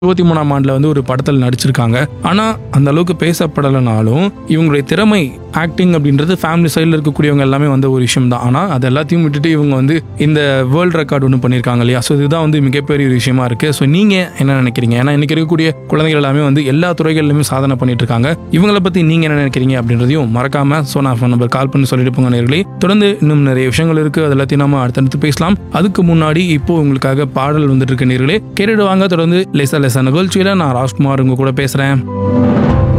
இருபத்தி மூணாம் ஆண்டுல வந்து ஒரு படத்தில் நடிச்சிருக்காங்க ஆனா அந்த அளவுக்கு பேசப்படலைனாலும் இவங்களுடைய திறமை ஆக்டிங் அப்படின்றது ஃபேமிலி சைடில் இருக்கக்கூடியவங்க எல்லாமே வந்து ஒரு விஷயம் தான் ஆனால் அது எல்லாத்தையும் விட்டுட்டு இவங்க வந்து இந்த வேர்ல்ட் ரெக்கார்டு ஒன்று பண்ணியிருக்காங்க இல்லையா ஸோ இதுதான் வந்து மிகப்பெரிய ஒரு விஷயமா இருக்கு ஸோ நீங்க என்ன நினைக்கிறீங்க ஏன்னா இன்னைக்கு இருக்கக்கூடிய குழந்தைகள் எல்லாமே வந்து எல்லா துறைகளிலுமே சாதனை பண்ணிட்டு இருக்காங்க இவங்களை பத்தி நீங்க என்ன நினைக்கிறீங்க அப்படின்றதையும் மறக்காம சோனா ஃபோன் நம்பர் கால் பண்ணி சொல்லிட்டு போங்க நேர்களே தொடர்ந்து இன்னும் நிறைய விஷயங்கள் இருக்கு அது எல்லாத்தையும் நாம அடுத்தடுத்து பேசலாம் அதுக்கு முன்னாடி இப்போ உங்களுக்காக பாடல் வந்துட்டு இருக்கு நேர்களே கேட்டுட்டு வாங்க தொடர்ந்து லேசா லேசா நிகழ்ச்சியில நான் ராஜ்குமார் உங்க கூட பேசுறேன்